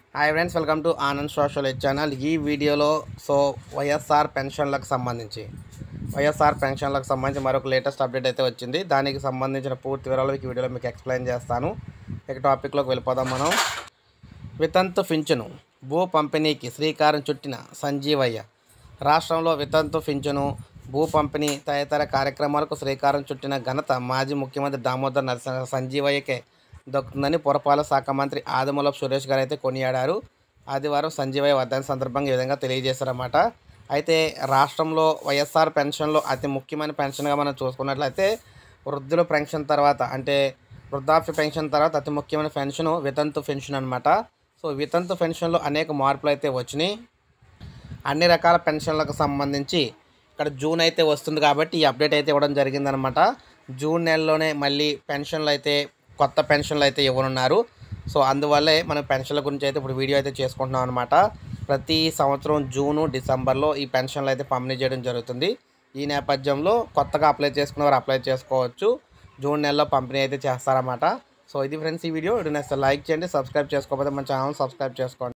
hi friends welcome to Anand social ed channel ఈ వీడియోలో so YSR పెన్షన్లకు సంబంధించి వైఎస్ఆర్ పెన్షన్లకు సంబంధించి మరొక లేటెస్ట్ అప్డేట్ అయితే వచ్చింది దానికి సంబంధించిన పూర్తి వివరాలు ఈ వీడియోలో మీకు ఎక్స్ప్లెయిన్ చేస్తాను ఇక టాపిక్లోకి వెళ్ళిపోదాం మనం వితంతు పింఛను భూ పంపిణీకి శ్రీకారం చుట్టిన సంజీవయ్య రాష్ట్రంలో వితంతు పింఛను భూ పంపిణీ తదితర కార్యక్రమాలకు శ్రీకారం చుట్టిన ఘనత మాజీ ముఖ్యమంత్రి దామోదర్ నరసింహ సంజీవయ్యకే దక్కుతుందని పురపాలక శాఖ మంత్రి ఆదిమూలపు సురేష్ గారు అయితే కొనియాడారు ఆదివారం సంజీవయ్య వర్ధన సందర్భంగా ఈ విధంగా తెలియజేశారన్నమాట అయితే రాష్ట్రంలో వైఎస్ఆర్ పెన్షన్లో అతి ముఖ్యమైన పెన్షన్గా మనం చూసుకున్నట్లయితే వృద్ధుల పెన్షన్ తర్వాత అంటే వృద్ధాప్య పెన్షన్ తర్వాత అతి ముఖ్యమైన పెన్షన్ వితంతు పెన్షన్ అనమాట సో వితంతు పెన్షన్లో అనేక మార్పులు అయితే వచ్చినాయి అన్ని రకాల పెన్షన్లకు సంబంధించి ఇక్కడ జూన్ అయితే వస్తుంది కాబట్టి ఈ అప్డేట్ అయితే ఇవ్వడం జరిగిందనమాట జూన్ నెలలోనే మళ్ళీ పెన్షన్లు అయితే కొత్త పెన్షన్లు అయితే ఇవ్వనున్నారు సో అందువల్లే మనం పెన్షన్ల గురించి అయితే ఇప్పుడు వీడియో అయితే చేసుకుంటున్నాం అనమాట ప్రతి సంవత్సరం జూను డిసెంబర్లో ఈ పెన్షన్లు అయితే పంపిణీ చేయడం జరుగుతుంది ఈ నేపథ్యంలో కొత్తగా అప్లై చేసుకున్న వారు అప్లై చేసుకోవచ్చు జూన్ నెలలో పంపిణీ అయితే చేస్తారన్నమాట సో ఇది ఫ్రెండ్స్ ఈ వీడియో ఇది నెక్స్ట్ లైక్ చేయండి సబ్స్క్రైబ్ చేసుకోకపోతే మన ఛానల్ సబ్స్క్రైబ్ చేసుకోండి